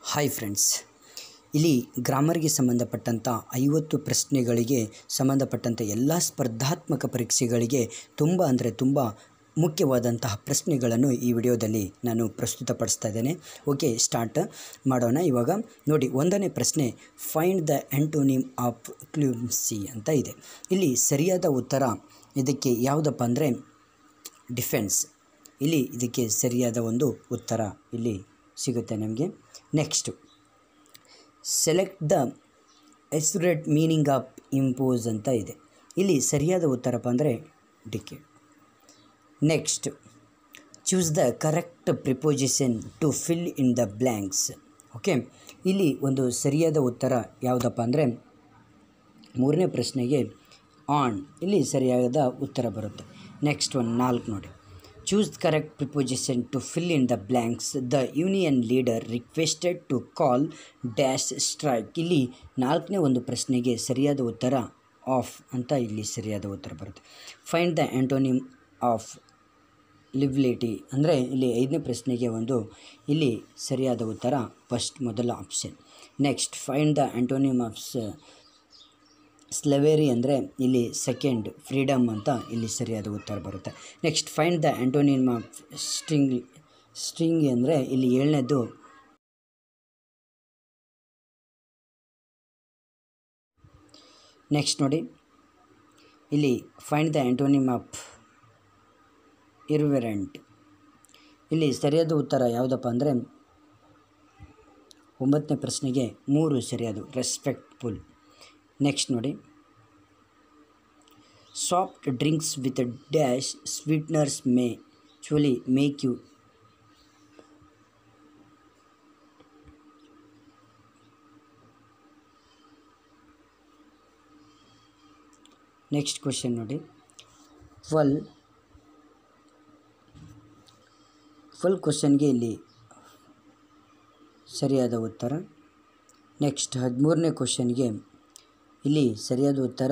hi friends ಇಲ್ಲಿ ಗ್ರಾಮರ್ಗೆ ಸಂಬಂಧಪಟ್ಟಂಥ ಐವತ್ತು ಪ್ರಶ್ನೆಗಳಿಗೆ ಸಂಬಂಧಪಟ್ಟಂಥ ಎಲ್ಲ ಸ್ಪರ್ಧಾತ್ಮಕ ಪರೀಕ್ಷೆಗಳಿಗೆ ತುಂಬ ಅಂದರೆ ತುಂಬ ಮುಖ್ಯವಾದಂತಹ ಪ್ರಶ್ನೆಗಳನ್ನು ಈ ವಿಡಿಯೋದಲ್ಲಿ ನಾನು ಪ್ರಸ್ತುತಪಡಿಸ್ತಾ ಇದ್ದೇನೆ ಓಕೆ ಸ್ಟಾರ್ಟ್ ಮಾಡೋಣ ಇವಾಗ ನೋಡಿ ಒಂದನೇ ಪ್ರಶ್ನೆ find the antonym of clumsy ಅಂತ ಇದೆ ಇಲ್ಲಿ ಸರಿಯಾದ ಉತ್ತರ ಇದಕ್ಕೆ ಯಾವುದಪ್ಪ ಅಂದರೆ ಡಿಫೆನ್ಸ್ ಇಲ್ಲಿ ಇದಕ್ಕೆ ಸರಿಯಾದ ಒಂದು ಉತ್ತರ ಇಲ್ಲಿ ಸಿಗುತ್ತೆ ನಮಗೆ next select the accurate meaning of impose ಅಂತ ಇದೆ ಇಲ್ಲಿ ಸರಿಯಾದ ಉತ್ತರಪ್ಪ ಅಂದರೆ ಡಿಕೆ next choose the correct preposition to fill in the blanks okay ಇಲ್ಲಿ ಒಂದು ಸರಿಯಾದ ಉತ್ತರ ಯಾವುದಪ್ಪ ಅಂದರೆ ಮೂರನೇ ಪ್ರಶ್ನೆಗೆ ಆನ್ ಇಲ್ಲಿ ಸರಿಯಾದ ಉತ್ತರ ಬರುತ್ತೆ ನೆಕ್ಸ್ಟ್ ಒಂದು ನಾಲ್ಕು ನೋಡಿ choose correct preposition to fill in the blanks the union leader requested to call dash strike ಇಲ್ಲಿ ನಾಲ್ಕನೇ ಒಂದು ಪ್ರಶ್ನೆಗೆ ಸರಿಯಾದ ಉತ್ತರ ಆಫ್ ಅಂತ ಇಲ್ಲಿ ಸರಿಯಾದ ಉತ್ತರ ಬರುತ್ತೆ find the antonym of liability ಅಂದರೆ ಇಲ್ಲಿ ಐದನೇ ಪ್ರಶ್ನೆಗೆ ಒಂದು ಇಲ್ಲಿ ಸರಿಯಾದ ಉತ್ತರ ಫಸ್ಟ್ ಮೊದಲ option next find the antonym of slavery ಅಂದರೆ ಇಲ್ಲಿ ಸೆಕೆಂಡ್ ಫ್ರೀಡಮ್ ಅಂತ ಇಲ್ಲಿ ಸರಿಯಾದ ಉತ್ತರ ಬರುತ್ತೆ next find the antonym of string string ಅಂದರೆ ಇಲ್ಲಿ ಏಳನೇದು ನೆಕ್ಸ್ಟ್ ನೋಡಿ ಇಲ್ಲಿ find the antonym of irreverent ಇಲ್ಲಿ ಸರಿಯಾದ ಉತ್ತರ ಯಾವುದಪ್ಪ ಅಂದರೆ ಒಂಬತ್ತನೇ ಪ್ರಶ್ನೆಗೆ ಮೂರು ಸರಿಯಾದ ರೆಸ್ಪೆಕ್ಟ್ಫುಲ್ ನೆಕ್ಸ್ಟ್ ನೋಡಿ soft drinks with dash sweeteners may ಚುಲಿ ಮೇಕ್ ಯು ನೆಕ್ಸ್ಟ್ ಕ್ವೆಶನ್ ನೋಡಿ ಫಲ್ ಫುಲ್ ಕ್ವಶನ್ಗೆ ಇಲ್ಲಿ ಸರಿಯಾದ ಉತ್ತರ ನೆಕ್ಸ್ಟ್ ಹದಿಮೂರನೇ ಕ್ವಶನ್ಗೆ ಇಲ್ಲಿ ಸರಿಯಾದ ಉತ್ತರ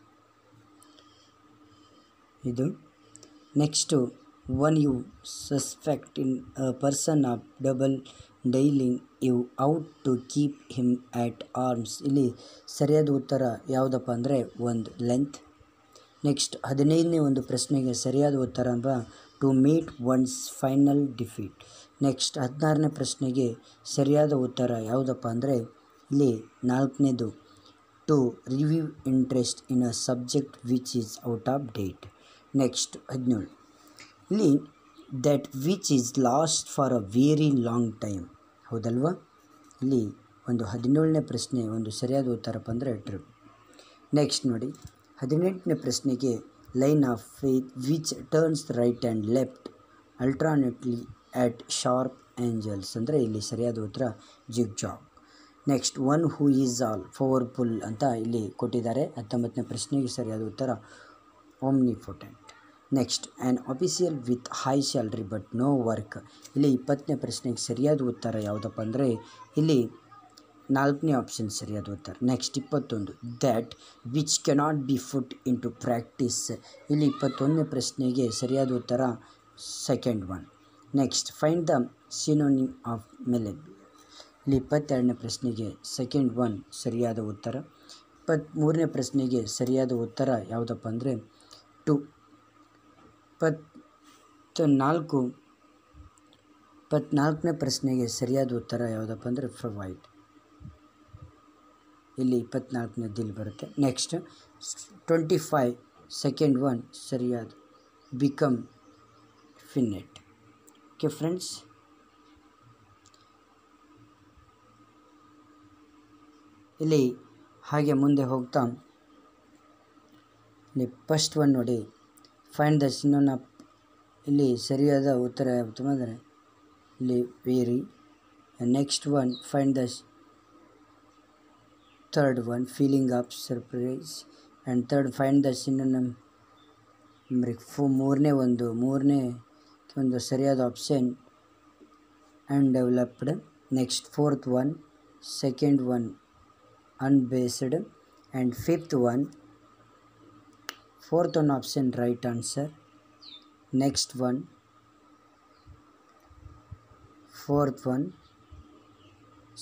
ಇದು next one you suspect in a person of double dealing you ought to keep him at arms ಇಲ್ಲಿ ಸರಿಯಾದ ಉತ್ತರ ಯಾವುದಪ್ಪ ಅಂದರೆ ಒಂದು ಲೆಂತ್ ನೆಕ್ಸ್ಟ್ ಹದಿನೈದನೇ ಒಂದು ಪ್ರಶ್ನೆಗೆ ಸರಿಯಾದ ಉತ್ತರ ಅಂಬ to meet one's final defeat next ಹದಿನಾರನೇ ಪ್ರಶ್ನೆಗೆ ಸರಿಯಾದ ಉತ್ತರ ಯಾವುದಪ್ಪ ಅಂದರೆ ಇಲ್ಲಿ ನಾಲ್ಕನೇದು to review interest in a subject which is out of date next ಹದಿನೇಳು ಇಲ್ಲಿ that which is last for a very long time ಹೌದಲ್ವಾ ಇಲ್ಲಿ ಒಂದು ಹದಿನೇಳನೇ ಪ್ರಶ್ನೆ ಒಂದು ಸರಿಯಾದ ಉತ್ತರಪ್ಪ ಅಂದರೆ ಟ್ರಿಪ್ ನೆಕ್ಸ್ಟ್ ನೋಡಿ ಹದಿನೆಂಟನೇ ಪ್ರಶ್ನೆಗೆ line of path which turns right and left alternately at sharp angles ಅಂದರೆ ಇಲ್ಲಿ ಸರಿಯಾದ ಉತ್ತರ zigzag next one who is all powerful ಅಂತ ಇಲ್ಲಿ ಕೊಟ್ಟಿದ್ದಾರೆ ಹತ್ತೊಂಬತ್ತನೇ ಪ್ರಶ್ನೆಗೆ ಸರಿಯಾದ ಉತ್ತರ omnipotent next an official with high salary but no work ಇಲ್ಲಿ ಇಪ್ಪತ್ತನೇ ಪ್ರಶ್ನೆಗೆ ಸರಿಯಾದ ಉತ್ತರ ಯಾವುದಪ್ಪ ಅಂದರೆ ಇಲ್ಲಿ ನಾಲ್ಕನೇ ಆಪ್ಷನ್ ಸರಿಯಾದ ಉತ್ತರ ನೆಕ್ಸ್ಟ್ ಇಪ್ಪತ್ತೊಂದು that which cannot be put into practice ಇಲ್ಲಿ ಇಪ್ಪತ್ತೊಂದನೇ ಪ್ರಶ್ನೆಗೆ ಸರಿಯಾದ ಉತ್ತರ second one next find the synonym of malleable ಇಲ್ಲಿ ಇಪ್ಪತ್ತೆರಡನೇ ಪ್ರಶ್ನೆಗೆ ಸೆಕೆಂಡ್ ಒನ್ ಸರಿಯಾದ ಉತ್ತರ ಇಪ್ಪತ್ತ್ಮೂರನೇ ಪ್ರಶ್ನೆಗೆ ಸರಿಯಾದ ಉತ್ತರ ಯಾವುದಪ್ಪ ಅಂದರೆ ಟು ಇಪ್ಪತ್ತ ನಾಲ್ಕು ಇಪ್ಪತ್ನಾಲ್ಕನೇ ಪ್ರಶ್ನೆಗೆ ಸರಿಯಾದ ಉತ್ತರ ಯಾವುದಪ್ಪ ಅಂದರೆ ಪ್ರೊವೈಡ್ ಇಲ್ಲಿ ಇಪ್ಪತ್ನಾಲ್ಕನೇದು ಇಲ್ಲಿ ಬರುತ್ತೆ next twenty five second one ಸರಿಯಾದ ಬಿಕಮ್ ಫಿನ್ನೆಟ್ ಓಕೆ ಫ್ರೆಂಡ್ಸ್ ಇಲ್ಲಿ ಹಾಗೆ ಮುಂದೆ ಹೋಗ್ತಾ ಇಲ್ಲಿ ಫಸ್ಟ್ ಒನ್ ನೋಡಿ ಫೈಂಡ್ ದ ಸಿನೋನ್ ಆಫ್ ಇಲ್ಲಿ ಸರಿಯಾದ ಉತ್ತರ ಯಾವುದು ಅಂದರೆ ಇಲ್ಲಿ vary next one find the third one feeling of surprise and third find the synonym ಫು ಮೂರನೇ ಒಂದು ಮೂರನೇ ಒಂದು ಸರಿಯಾದ option undeveloped next fourth one second one unbased and fifth one fourth one option right answer next one fourth one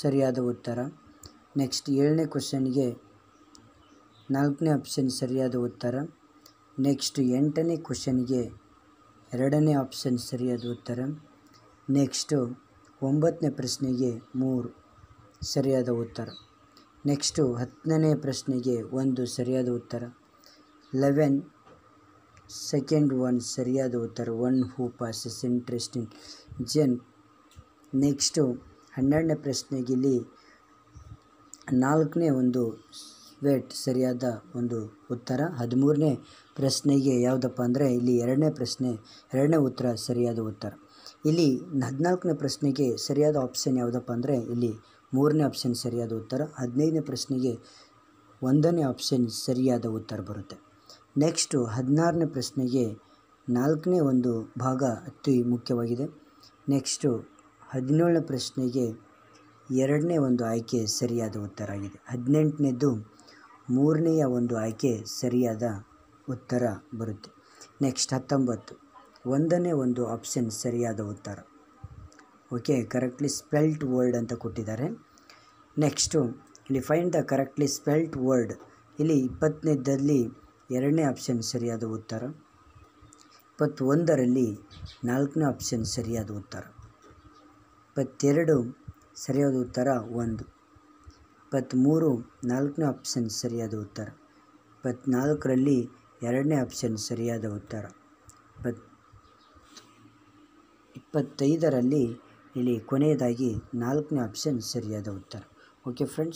ಸರಿಯಾದ ಉತ್ತರ next ಏಳನೇ ಕ್ವಶನ್ಗೆ ನಾಲ್ಕನೇ ಆಪ್ಷನ್ ಸರಿಯಾದ ಉತ್ತರ ನೆಕ್ಸ್ಟ್ ಎಂಟನೇ ಕ್ವಶನ್ಗೆ ಎರಡನೇ ಆಪ್ಷನ್ ಸರಿಯಾದ ಉತ್ತರ ನೆಕ್ಸ್ಟು ಒಂಬತ್ತನೇ ಪ್ರಶ್ನೆಗೆ ಮೂರು ಸರಿಯಾದ ಉತ್ತರ ನೆಕ್ಸ್ಟು ಹತ್ತನೇ ಪ್ರಶ್ನೆಗೆ ಒಂದು ಸರಿಯಾದ ಉತ್ತರ ಲೆವೆನ್ ಸೆಕೆಂಡ್ ಒನ್ ಸರಿಯಾದ ಉತ್ತರ ಒನ್ ಹೂ ಪಾಸಸ್ ಇಂಟ್ರೆಸ್ಟಿಂಗ್ ಜನ್ ನೆಕ್ಸ್ಟು ಹನ್ನೆರಡನೇ ಪ್ರಶ್ನೆಗೆ ಇಲ್ಲಿ ನಾಲ್ಕನೇ ಒಂದು ವೇಟ್ ಸರಿಯಾದ ಒಂದು ಉತ್ತರ ಹದಿಮೂರನೇ ಪ್ರಶ್ನೆಗೆ ಯಾವುದಪ್ಪ ಅಂದರೆ ಇಲ್ಲಿ ಎರಡನೇ ಪ್ರಶ್ನೆ ಎರಡನೇ ಉತ್ತರ ಸರಿಯಾದ ಉತ್ತರ ಇಲ್ಲಿ ಹದಿನಾಲ್ಕನೇ ಪ್ರಶ್ನೆಗೆ ಸರಿಯಾದ ಆಪ್ಷನ್ ಯಾವುದಪ್ಪ ಅಂದರೆ ಇಲ್ಲಿ ಮೂರನೇ ಆಪ್ಷನ್ ಸರಿಯಾದ ಉತ್ತರ ಹದಿನೈದನೇ ಪ್ರಶ್ನೆಗೆ ಒಂದನೇ ಆಪ್ಷನ್ ಸರಿಯಾದ ಉತ್ತರ ಬರುತ್ತೆ ನೆಕ್ಸ್ಟು ಹದಿನಾರನೇ ಪ್ರಶ್ನೆಗೆ ನಾಲ್ಕನೇ ಒಂದು ಭಾಗ ಅತಿ ಮುಖ್ಯವಾಗಿದೆ ನೆಕ್ಸ್ಟು ಹದಿನೇಳನೇ ಪ್ರಶ್ನೆಗೆ ಎರಡನೇ ಒಂದು ಆಯ್ಕೆ ಸರಿಯಾದ ಉತ್ತರ ಆಗಿದೆ ಹದಿನೆಂಟನೇದು ಮೂರನೆಯ ಒಂದು ಆಯ್ಕೆ ಸರಿಯಾದ ಉತ್ತರ ಬರುತ್ತೆ ನೆಕ್ಸ್ಟ್ ಹತ್ತೊಂಬತ್ತು ಒಂದನೇ ಒಂದು ಆಪ್ಷನ್ ಸರಿಯಾದ ಉತ್ತರ ಓಕೆ ಕರೆಕ್ಟ್ಲಿ ಸ್ಪೆಲ್ಟ್ ವರ್ಡ್ ಅಂತ ಕೊಟ್ಟಿದ್ದಾರೆ ನೆಕ್ಸ್ಟು ಇಲ್ಲಿ find the correctly spelt word ಇಲ್ಲಿ ಇಪ್ಪತ್ತನೇದಲ್ಲಿ ಎರಡನೇ ಆಪ್ಷನ್ ಸರಿಯಾದ ಉತ್ತರ ಇಪ್ಪತ್ತೊಂದರಲ್ಲಿ ನಾಲ್ಕನೇ ಆಪ್ಷನ್ ಸರಿಯಾದ ಉತ್ತರ ಇಪ್ಪತ್ತೆರಡು ಸರಿಯಾದ ಉತ್ತರ ಒಂದು ಇಪ್ಪತ್ತ್ಮೂರು ನಾಲ್ಕನೇ ಆಪ್ಷನ್ ಸರಿಯಾದ ಉತ್ತರ ಇಪ್ಪತ್ತ್ನಾಲ್ಕರಲ್ಲಿ ಎರಡನೇ ಆಪ್ಷನ್ ಸರಿಯಾದ ಉತ್ತರ ಇಪ್ಪತ್ ಇಪ್ಪತ್ತೈದರಲ್ಲಿ ಇಲ್ಲಿ ಕೊನೆಯದಾಗಿ ನಾಲ್ಕನೇ ಆಪ್ಷನ್ ಸರಿಯಾದ ಉತ್ತರ ಓಕೆ ಫ್ರೆಂಡ್ಸ್